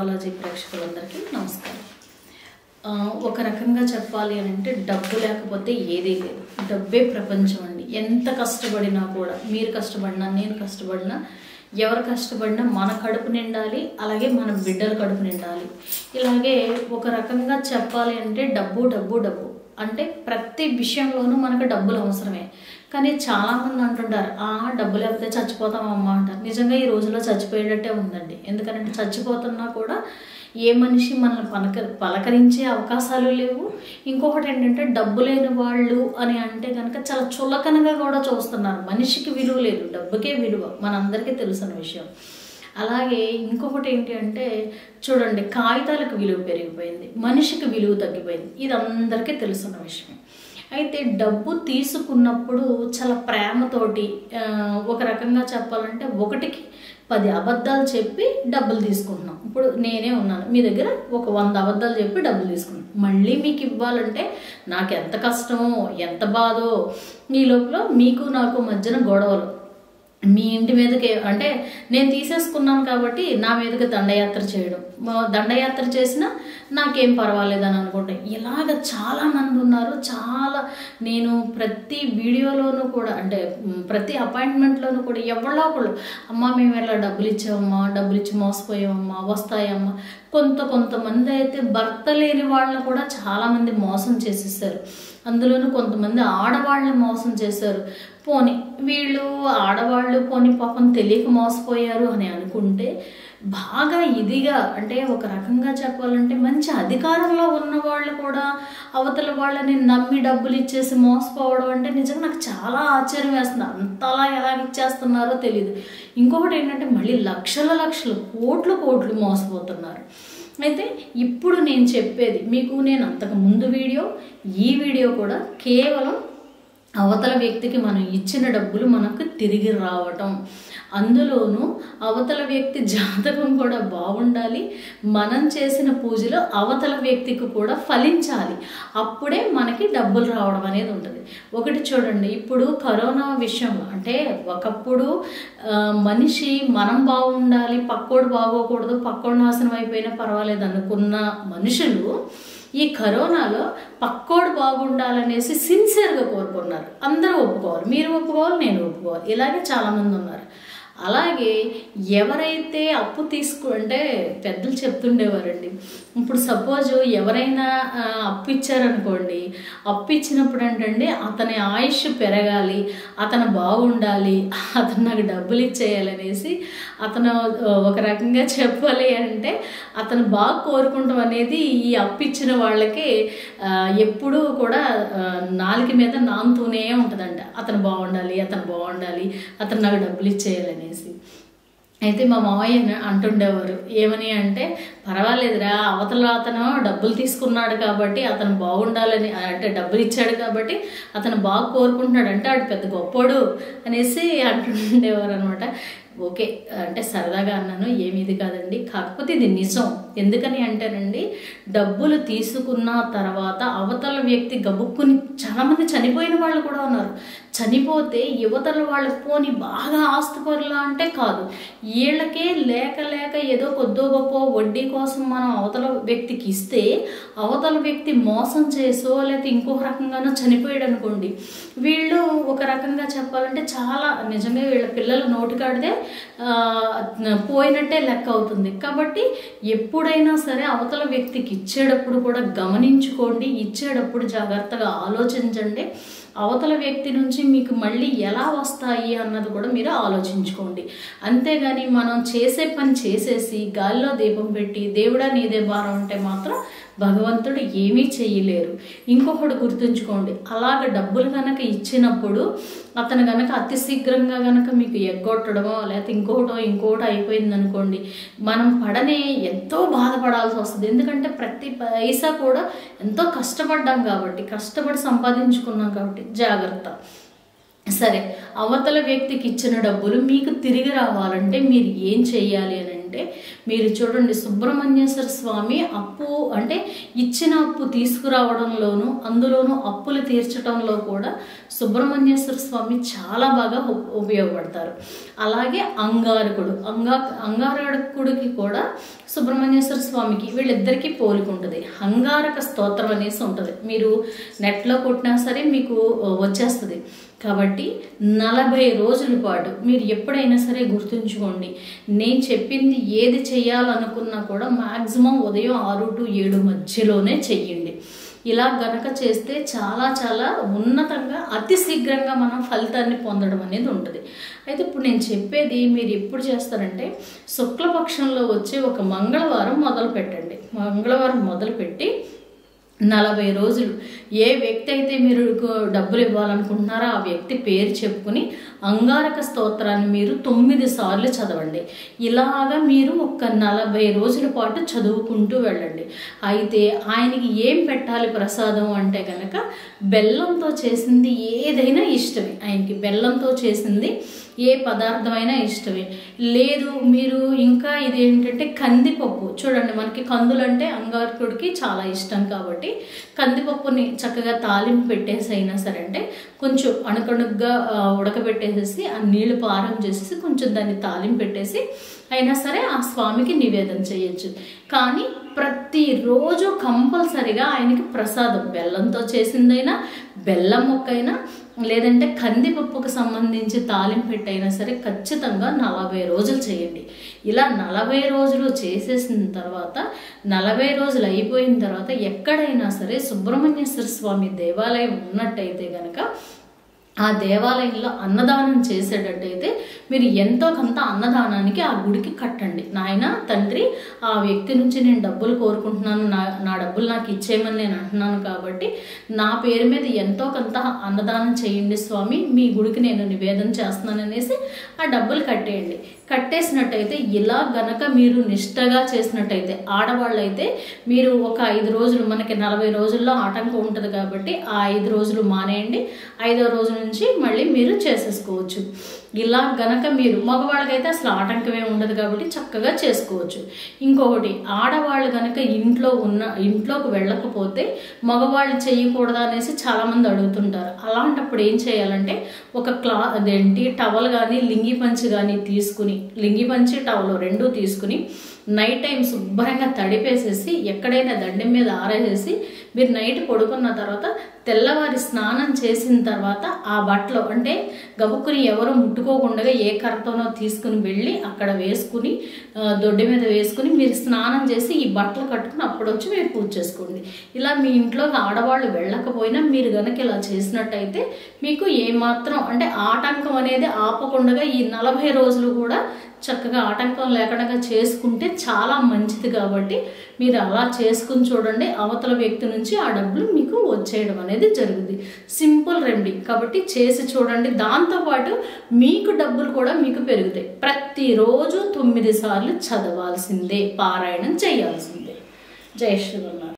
numerology ప్రేక్షకులందరికీ నమస్కారం ఆ, ఒక రకంగా చెప్పాలి అని అంటే డబ్బు లేకపోతే ఏదీ లేదు డబ్బే ప్రపంచం అండి ఎంత కష్టపడినా కూడా మీరు కష్టపడినా నేను కష్టపడినా ఎవరు కష్టపడినా మన కడుపు నిండాలి అలాగే మన బిడ్డల కడుపు నిండాలి ఇలాగే ఒక రకంగా చెప్పాలి అంటే డబ్బు డబ్బు డబ్బు అంటే ప్రతి విషయంలోనూ మనకు డబ్బులు అవసరమే కానీ చాలామంది అంటుంటారు ఆ డబ్బు లేకపోతే చచ్చిపోతామమ్మా అంటారు నిజంగా ఈ రోజుల్లో చచ్చిపోయేటట్టే ఉందండి ఎందుకంటే చచ్చిపోతున్నా కూడా ఏ మనిషి మనల్ని పలక పలకరించే అవకాశాలు లేవు ఇంకొకటి ఏంటంటే డబ్బు లేని వాళ్ళు అని అంటే కనుక చాలా చులకనగా కూడా చూస్తున్నారు మనిషికి విలువ లేదు డబ్బుకే విలువ మనందరికీ తెలిసిన విషయం అలాగే ఇంకొకటి ఏంటి అంటే చూడండి కాగితాలకు విలువ పెరిగిపోయింది మనిషికి విలువ తగ్గిపోయింది ఇది అందరికీ తెలిసిన విషయం అయితే డబ్బు తీసుకున్నప్పుడు చాలా ప్రేమతోటి ఆ, ఒక రకంగా చెప్పాలంటే ఒకటికి పది అబద్ధాలు చెప్పి డబ్బులు తీసుకుంటున్నాం ఇప్పుడు నేనే ఉన్నాను మీ దగ్గర ఒక వంద అబద్ధాలు చెప్పి డబ్బులు తీసుకున్నాను మళ్ళీ మీకు ఇవ్వాలంటే నాకు ఎంత కష్టమో ఎంత బాధో ఈ లోపల మీకు నాకు మధ్యన గొడవలు మీ ఇంటి మీదకి అంటే నేను తీసేసుకున్నాను కాబట్టి నా మీదకి దండయాత్ర చేయడం మా- దండయాత్ర చేసినా నాకేం పర్వాలేదు అని అనుకుంటే ఇలాగ చాలా మంది ఉన్నారు చాలా నేను ప్రతి వీడియోలోనూ కూడా అంటే మ్, ప్రతి అపాయింట్మెంట్లోనూ కూడా ఎవరిలో ఒకళ్ళు అమ్మ మేము ఇలా డబ్బులు ఇచ్చామమ్మా డబ్బులు ఇచ్చి మోసపోయామమ్మా వస్తాయమ్మా కొంత కొంతమంది అయితే భర్త లేని వాళ్ళని కూడా చాలామంది మోసం చేసేసారు అందులోనూ కొంతమంది ఆడవాళ్ళని మోసం చేశారు పోని వీళ్ళు ఆడవాళ్ళు పోని పాపం తెలియక మోసపోయారు అని అనుకుంటే బాగా ఇదిగా అంటే ఒక రకంగా చెప్పాలంటే మంచి అధికారంలో ఉన్న వాళ్ళు కూడా అవతల వాళ్ళని నమ్మి డబ్బులు ఇచ్చేసి మోసపోవడం అంటే నిజంగా నాకు చాలా ఆశ్చర్యం వేస్తుంది అంతలా ఎలా ఇచ్చేస్తున్నారో తెలియదు ఇంకొకటి ఏంటంటే మళ్ళీ లక్షల లక్షలు కోట్లు కోట్లు మోసపోతున్నారు అయితే ఇప్పుడు నేను చెప్పేది మీకు నేను అంతకు ముందు వీడియో ఈ వీడియో కూడా కేవలం అవతల వ్యక్తికి మనం ఇచ్చిన డబ్బులు మనకు తిరిగి రావటం అందులోనూ అవతల వ్యక్తి జాతకం కూడా బాగుండాలి మనం చేసిన పూజలో అవతల వ్యక్తికి కూడా ఫలించాలి అప్పుడే మనకి డబ్బులు రావడం అనేది ఉంటుంది ఒకటి చూడండి ఇప్పుడు కరోనా విషయంలో అంటే ఒకప్పుడు ఆ, మనిషి మనం బాగుండాలి పక్కోడు బాగోకూడదు పక్కోడు నాశనం అయిపోయినా పర్వాలేదు అనుకున్న మనుషులు ఈ కరోనాలో పక్కోడు బాగుండాలనేసి సిన్సియర్గా కోరుకున్నారు అందరూ ఒప్పుకోవాలి మీరు ఒప్పుకోవాలి నేను ఒప్పుకోవాలి ఇలాగే చాలామంది ఉన్నారు అలాగే ఎవరైతే అప్పు తీసుకు అంటే పెద్దలు చెప్తుండేవారండి ఇప్పుడు సపోజ్ ఎవరైనా ఆ, అప్పు ఇచ్చారనుకోండి అప్పు ఇచ్చినప్పుడు ఏంటంటే అతని ఆయుష్ పెరగాలి అతను బాగుండాలి అతను నాకు డబ్బులు ఇచ్చేయాలనేసి అతను ఆ, ఒక రకంగా చెప్పాలి అంటే అతను బాగా కోరుకుంటాం అనేది ఈ అప్పు ఇచ్చిన వాళ్ళకి ఆ, ఎప్పుడూ కూడా ఆ, నాలుక మీద నాంతూనే ఉంటుందంట అతను బాగుండాలి అతను బాగుండాలి అతను నాకు డబ్బులు ఇచ్చేయాలనేసి అయితే మా మామయ్య అన- అంటుండేవారు ఏమని అంటే పర్వాలేదురా అవతల అతను డబ్బులు తీసుకున్నాడు కాబట్టి అతను బాగుండాలని అంటే డబ్బులు ఇచ్చాడు కాబట్టి అతను బాగా కోరుకుంటున్నాడు అంటే ఆడు పెద్ద గొప్పోడు అనేసి అంటుండేవారు అనమాట ఓకే అంటే సరదాగా అన్నాను ఏమి ఇది కాదండి కాకపోతే ఇది నిజం ఎందుకని అంటేనండి డబ్బులు తీసుకున్న తర్వాత అవతల వ్యక్తి గబుక్కుని చాలామంది చనిపోయిన వాళ్ళు కూడా ఉన్నారు చనిపోతే యువతల వాళ్ళు పోని బాగా ఆస్తిపరులా అంటే కాదు వీళ్ళకే లేక లేక ఏదో కొద్దో గొప్ప వడ్డీ కోసం మనం అవతల వ్యక్తికి ఇస్తే అవతల వ్యక్తి మోసం చేసో లేకపోతే ఇంకొక రకంగానో చనిపోయాడు అనుకోండి వీళ్ళు ఒక రకంగా చెప్పాలంటే చాలా నిజంగా వీళ్ళ పిల్లలు నోటికాడితే ఆ, పోయినట్టే లెక్క అవుతుంది కాబట్టి ఎప్పుడైనా సరే అవతల వ్యక్తికి ఇచ్చేటప్పుడు కూడా గమనించుకోండి ఇచ్చేటప్పుడు జాగ్రత్తగా ఆలోచించండి అవతల వ్యక్తి నుంచి మీకు మళ్ళీ ఎలా వస్తాయి అన్నది కూడా మీరు ఆలోచించుకోండి అంతేగాని మనం చేసే పని చేసేసి గాలిలో దీపం పెట్టి దేవుడా నీదే భారం అంటే మాత్రం భగవంతుడు ఏమీ చేయలేరు ఇంకొకటి గుర్తుంచుకోండి అలాగ డబ్బులు కనుక ఇచ్చినప్పుడు అతను కనుక అతి శీఘ్రంగా కనుక మీకు ఎగ్గొట్టడమో లేకపోతే ఇంకోటో ఇంకోటో అయిపోయింది అనుకోండి మనం పడనే ఎంతో బాధపడాల్సి వస్తుంది ఎందుకంటే ప్రతి పైసా కూడా ఎంతో కష్టపడ్డాం కాబట్టి కష్టపడి సంపాదించుకున్నాం కాబట్టి జాగ్రత్త సరే అవతల వ్యక్తికి ఇచ్చిన డబ్బులు మీకు తిరిగి రావాలంటే మీరు ఏం చేయాలి అని అంటే అంటే మీరు చూడండి సుబ్రహ్మణ్యేశ్వర స్వామి అప్పు అంటే ఇచ్చిన అప్పు తీసుకురావడంలోనూ అందులోనూ అప్పులు తీర్చడంలో కూడా సుబ్రహ్మణ్యేశ్వర స్వామి చాలా బాగా ఉప్- ఉపయోగపడతారు అలాగే అంగారకుడు అంగా అంగారకుడికి కూడా సుబ్రహ్మణ్యేశ్వర స్వామికి వీళ్ళిద్దరికీ పోలిక ఉంటుంది అంగారక స్తోత్రం అనేసి ఉంటుంది మీరు నెట్లో కొట్టినా సరే మీకు వచ్చేస్తుంది కాబట్టి నలభై రోజుల పాటు మీరు ఎప్పుడైనా సరే గుర్తుంచుకోండి నేను చెప్పింది ఏది చేయాలనుకున్నా కూడా మ్యాక్సిమం ఉదయం ఆరు టు ఏడు మధ్యలోనే చెయ్యండి ఇలా గనక చేస్తే చాలా చాలా ఉన్నతంగా అతి శీఘ్రంగా మనం ఫలితాన్ని పొందడం అనేది ఉంటుంది అయితే ఇప్పుడు నేను చెప్పేది మీరు ఎప్పుడు చేస్తారంటే శుక్లపక్షంలో వచ్చే ఒక మంగళవారం మొదలు పెట్టండి మంగళవారం మొదలుపెట్టి నలభై రోజులు ఏ వ్యక్తి అయితే మీరు డబ్బులు ఇవ్వాలనుకుంటున్నారో ఆ వ్యక్తి పేరు చెప్పుకుని అంగారక స్తోత్రాన్ని మీరు తొమ్మిది సార్లు చదవండి ఇలాగా మీరు ఒక నలభై రోజుల పాటు చదువుకుంటూ వెళ్ళండి అయితే ఆయనకి ఏం పెట్టాలి ప్రసాదం అంటే కనుక బెల్లంతో చేసింది ఏదైనా ఇష్టమే ఆయనకి బెల్లంతో చేసింది ఏ పదార్థమైనా ఇష్టమే లేదు మీరు ఇంకా ఇది ఏంటంటే కందిపప్పు చూడండి మనకి కందులు అంటే అంగారకుడికి చాలా ఇష్టం కాబట్టి కందిపప్పుని చక్కగా తాలింపు పెట్టేసి అయినా సరే అంటే కొంచెం అణుకణుగ్గా ఆ, ఉడకబెట్టేసేసి ఆ నీళ్లు పారం చేసేసి కొంచెం దాన్ని తాలింపు పెట్టేసి అయినా సరే ఆ స్వామికి నివేదన చేయొచ్చు కానీ ప్రతిరోజు కంపల్సరిగా ఆయనకి ప్రసాదం బెల్లంతో చేసిందైనా బెల్లం మొక్కైనా లేదంటే కందిపప్పుకు సంబంధించి తాలింపు పెట్టైనా సరే ఖచ్చితంగా నలభై రోజులు చేయండి ఇలా నలభై రోజులు చేసేసిన తర్వాత నలభై రోజులు అయిపోయిన తర్వాత ఎక్కడైనా సరే సుబ్రహ్మణ్యేశ్వర స్వామి దేవాలయం ఉన్నట్టయితే గనక ఆ దేవాలయంలో అన్నదానం చేసేటట్టయితే మీరు ఎంతో కొంత అన్నదానానికి ఆ గుడికి కట్టండి నాయన తండ్రి ఆ వ్యక్తి నుంచి నేను డబ్బులు కోరుకుంటున్నాను నా నా డబ్బులు నాకు ఇచ్చేయమని నేను అంటున్నాను కాబట్టి నా పేరు మీద ఎంతో కొంత అన్నదానం చేయండి స్వామి మీ గుడికి నేను నివేదన చేస్తున్నాను అనేసి ఆ డబ్బులు కట్టేయండి కట్టేసినట్టయితే ఇలా గనక మీరు నిష్టగా చేసినట్టయితే ఆడవాళ్ళైతే మీరు ఒక ఐదు రోజులు మనకి నలభై రోజుల్లో ఆటంకం ఉంటుంది కాబట్టి ఆ ఐదు రోజులు మానేయండి ఐదో రోజు నుంచి మళ్ళీ మీరు చేసేసుకోవచ్చు ఇలా గనక మీరు మగవాళ్ళకైతే అసలు ఆటంకమే ఉండదు కాబట్టి చక్కగా చేసుకోవచ్చు ఇంకొకటి ఆడవాళ్ళు గనక ఇంట్లో ఉన్న ఇంట్లోకి వెళ్ళకపోతే మగవాళ్ళు చేయకూడదా అనేసి చాలామంది అడుగుతుంటారు అలాంటప్పుడు ఏం చేయాలంటే ఒక క్లా అదేంటి టవల్ కానీ లింగి పంచి కానీ తీసుకుని లింగి పంచి టవల్ రెండు తీసుకుని నైట్ టైం శుభ్రంగా తడిపేసేసి ఎక్కడైనా దండం మీద ఆరేసేసి మీరు నైట్ పడుకున్న తర్వాత తెల్లవారి స్నానం చేసిన తర్వాత ఆ బట్టలు అంటే గబుక్కుని ఎవరు ముట్టుకోకుండా ఏ కర్రతోనో తీసుకుని వెళ్ళి అక్కడ వేసుకుని ఆ, దొడ్డి మీద వేసుకుని మీరు స్నానం చేసి ఈ బట్టలు కట్టుకుని అప్పుడు వచ్చి మీరు పూజ చేసుకోండి ఇలా మీ ఇంట్లోకి ఆడవాళ్ళు వెళ్ళకపోయినా మీరు గనక ఇలా చేసినట్టయితే మీకు ఏమాత్రం అంటే ఆటంకం అనేది ఆపకుండా ఈ నలభై రోజులు కూడా చక్కగా ఆటంకం లేకుండా చేసుకుంటే చాలా మంచిది కాబట్టి మీరు అలా చేసుకుని చూడండి అవతల వ్యక్తి నుంచి ఆ డబ్బులు మీకు వచ్చేయడం అనేది జరుగుతుంది సింపుల్ రెమెడీ కాబట్టి చేసి చూడండి దాంతోపాటు మీకు డబ్బులు కూడా మీకు పెరుగుతాయి ప్రతిరోజు తొమ్మిది సార్లు చదవాల్సిందే పారాయణం చేయాల్సిందే జై శ్రీమన్నారాయణ